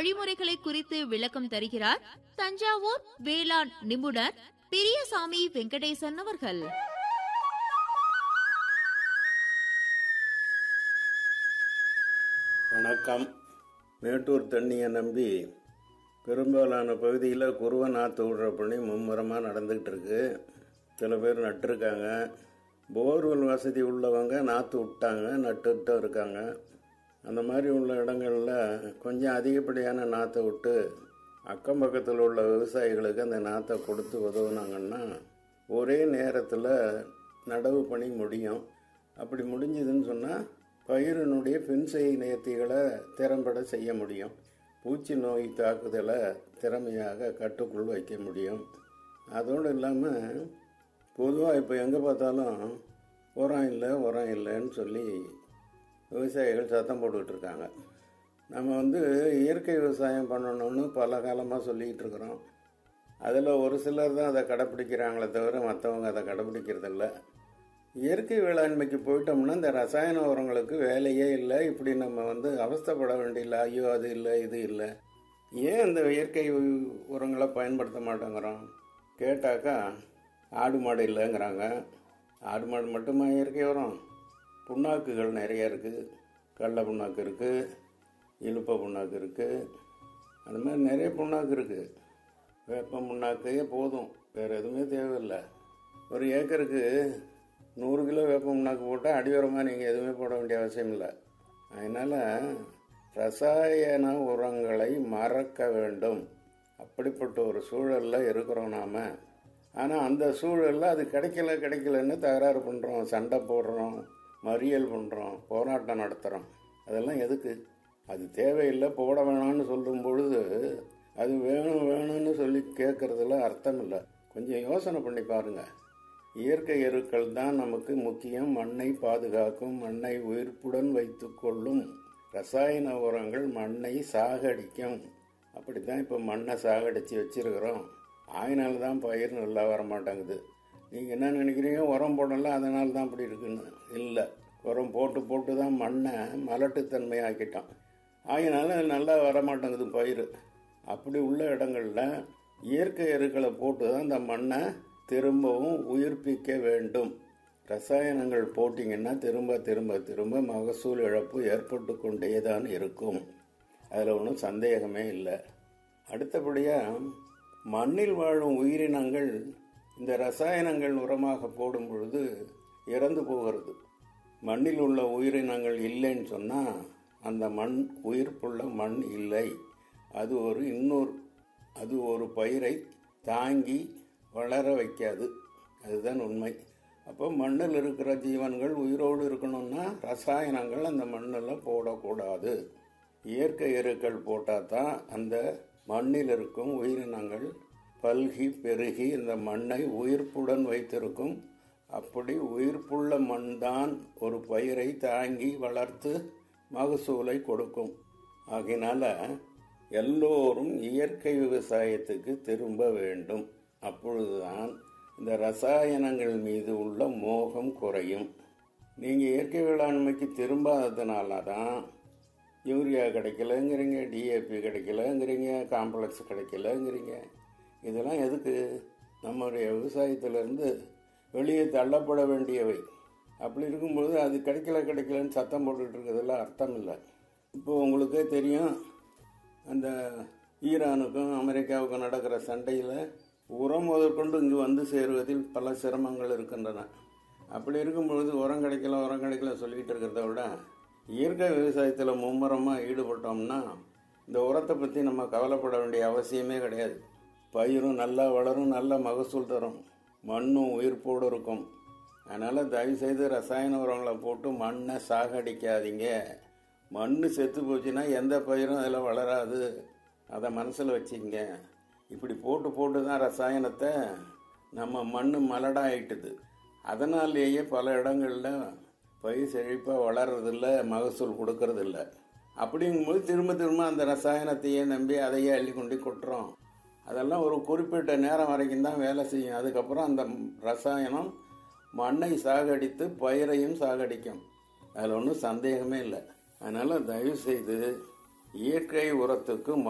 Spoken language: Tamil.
வழிமுறைகளை குறித்து விளக்கம் தருகிறார் தஞ்சாவூர் வேளாண் நிபுணர் பெரியசாமி வெங்கடேசன் அவர்கள் வணக்கம் மேட்டூர் தண்ணியை நம்பி பெரும்பாலான பகுதியில் குருவை நாற்று விடுற பணி மும்முரமாக நடந்துக்கிட்டு இருக்கு சில பேர் நட்டிருக்காங்க போர்வெல் வசதி உள்ளவங்க நாற்று விட்டாங்க நட்டுட்டும் இருக்காங்க அந்த மாதிரி உள்ள இடங்களில் கொஞ்சம் அதிகப்படியான நாற்றை விட்டு அக்கம் பக்கத்தில் உள்ள விவசாயிகளுக்கு அந்த நாற்றை கொடுத்து உதவுனாங்கன்னா ஒரே நேரத்தில் நடவு பணி முடியும் அப்படி முடிஞ்சதுன்னு சொன்னால் பயிரினுடைய பின்செய் நேர்த்திகளை திறம்பட செய்ய முடியும் பூச்சி நோய் தாக்குதலை திறமையாக கட்டுக்குள் வைக்க முடியும் அதோடு இல்லாமல் பொதுவாக இப்போ எங்கே பார்த்தாலும் உரம் இல்லை உரம் இல்லைன்னு சொல்லி விவசாயிகள் சத்தம் போட்டுக்கிட்டு இருக்காங்க நம்ம வந்து இயற்கை விவசாயம் பண்ணணும்னு பல காலமாக சொல்லிக்கிட்டு இருக்கிறோம் அதில் ஒரு சிலர் தான் அதை கடைப்பிடிக்கிறாங்களே தவிர மற்றவங்க அதை கடைப்பிடிக்கிறதில்ல இயற்கை வேளாண்மைக்கு போயிட்டோம்னா இந்த ரசாயன உரங்களுக்கு வேலையே இல்லை இப்படி நம்ம வந்து அவஸ்தைப்பட வேண்டியில்லை ஐயோ அது இல்லை இது இல்லை ஏன் இந்த இயற்கை உரங்களை பயன்படுத்த மாட்டேங்கிறோம் கேட்டாக்கா ஆடு மாடு இல்லைங்கிறாங்க ஆடு மாடு மட்டுமா இயற்கை உரம் புண்ணாக்குகள் நிறைய இருக்குது கடல புண்ணாக்கு இருக்குது இழுப்ப புண்ணாக்கு இருக்குது அந்த மாதிரி நிறைய புண்ணாக்கு இருக்குது வேப்ப புண்ணாக்கே போதும் வேறு எதுவுமே தேவையில்லை ஒரு ஏக்கருக்கு நூறு கிலோ வேப்ப புண்ணாக்கு போட்டால் அடியோரமாக நீங்கள் எதுவுமே போட வேண்டிய அவசியம் இல்லை அதனால் ரசாயன உரங்களை மறக்க வேண்டும் அப்படிப்பட்ட ஒரு சூழலில் இருக்கிறோம் நாம் ஆனால் அந்த சூழலில் அது கிடைக்கல கிடைக்கலன்னு தகராறு பண்ணுறோம் சண்டை போடுறோம் மறியல் பண்ணுறோம் போராட்டம் நடத்துகிறோம் அதெல்லாம் எதுக்கு அது தேவையில்லை போட வேணாம்னு சொல்லும் பொழுது அது வேணும் வேணும்னு சொல்லி கேட்கறதுல அர்த்தம் இல்லை கொஞ்சம் யோசனை பண்ணி பாருங்கள் இயற்கை எருக்கள் தான் நமக்கு முக்கியம் மண்ணை பாதுகாக்கும் மண்ணை உயிர்ப்புடன் வைத்துக்கொள்ளும் ரசாயன உரங்கள் மண்ணை சாகடிக்கும் அப்படித்தான் இப்போ மண்ணை சாகடித்து வச்சிருக்கிறோம் ஆயினால தான் பயிர் நல்லா வர மாட்டேங்குது நீங்கள் என்ன நினைக்கிறீங்க உரம் போடல அதனால தான் அப்படி இருக்குன்னு இல்லை உரம் போட்டு போட்டு தான் மண்ணை மலட்டுத்தன்மை ஆக்கிட்டோம் ஆகினால நல்லா வர மாட்டேங்குது பயிர் அப்படி உள்ள இடங்களில் இயற்கை எருக்களை போட்டு தான் இந்த மண்ணை திரும்பவும் உயிர்ப்பிக்க வேண்டும் ரசாயனங்கள் போட்டிங்கன்னா திரும்ப திரும்ப திரும்ப மகசூல் இழப்பு ஏற்பட்டு கொண்டே தான் இருக்கும் அதில் ஒன்றும் சந்தேகமே இல்லை அடுத்தபடியாக மண்ணில் வாழும் உயிரினங்கள் இந்த ரசாயனங்கள் உரமாக போடும் பொழுது இறந்து போகிறது மண்ணில் உள்ள உயிரினங்கள் இல்லைன்னு சொன்னால் அந்த மண் உயிர்ப்புள்ள மண் இல்லை அது ஒரு இன்னொரு அது ஒரு பயிரை தாங்கி வளர வைக்காது அதுதான் உண்மை அப்போ மண்ணில் இருக்கிற ஜீவன்கள் உயிரோடு இருக்கணும்னா ரசாயனங்கள் அந்த மண்ணில் போடக்கூடாது இயற்கை எருக்கள் போட்டால் தான் அந்த மண்ணில் இருக்கும் உயிரினங்கள் பல்கி பெருகி இந்த மண்ணை உயிர்ப்புடன் வைத்திருக்கும் அப்படி உயிர்ப்புள்ள மண் தான் ஒரு பயிரை தாங்கி வளர்த்து மகசூலை கொடுக்கும் ஆகினால எல்லோரும் இயற்கை விவசாயத்துக்கு திரும்ப வேண்டும் அப்பொழுதுதான் இந்த ரசாயனங்கள் மீது உள்ள மோகம் குறையும் நீங்கள் இயற்கை வேளாண்மைக்கு திரும்பாததுனால தான் யூரியா கிடைக்கலங்கிறீங்க டிஏபி கிடைக்கலங்கிறீங்க காம்ப்ளெக்ஸ் கிடைக்கலங்கிறீங்க இதெல்லாம் எதுக்கு நம்முடைய விவசாயத்திலேருந்து வெளியே தள்ளப்பட வேண்டியவை அப்படி இருக்கும்பொழுது அது கிடைக்கல கிடைக்கலன்னு சத்தம் போட்டுக்கிட்டு இருக்கிறதுல அர்த்தம் இல்லை இப்போ உங்களுக்கே தெரியும் அந்த ஈரானுக்கும் அமெரிக்காவுக்கும் நடக்கிற சண்டையில் உரம் முதற்கொண்டு இங்கு வந்து சேருவதில் பல சிரமங்கள் இருக்கின்றன அப்படி இருக்கும் பொழுது உரம் கிடைக்கல உரம் கிடைக்கல சொல்லிக்கிட்டு இருக்கிறத விட இயற்கை விவசாயத்தில் மும்முரமாக ஈடுபட்டோம்னா இந்த உரத்தை பற்றி நம்ம கவலைப்பட வேண்டிய அவசியமே கிடையாது பயிரும் நல்லா வளரும் நல்ல மகசூல் தரும் மண்ணும் உயிர்ப்போடு இருக்கும் அதனால் தயவுசெய்து ரசாயன உரங்களை போட்டு மண்ணை சாகடிக்காதீங்க மண் செத்து போச்சுன்னா எந்த பயிரும் அதில் வளராது அதை மனசில் வச்சுங்க இப்படி போட்டு போட்டு தான் ரசாயனத்தை நம்ம மண் மலடாயிட்டுது அதனாலேயே பல இடங்களில் பயிர் செழிப்பாக வளர்றதில்ல மகசூல் கொடுக்கறதில்ல அப்படிங்கும்போது திரும்ப திரும்ப அந்த ரசாயனத்தையே நம்பி அதையே அள்ளி கொண்டு கொட்டுறோம் அதெல்லாம் ஒரு குறிப்பிட்ட நேரம் வரைக்கும் தான் வேலை செய்யும் அதுக்கப்புறம் அந்த ரசாயனம் மண்ணை சாகடித்து பயிரையும் சாகடிக்கும் அதில் ஒன்றும் சந்தேகமே இல்லை அதனால் தயவு செய்து இயற்கை உரத்துக்கு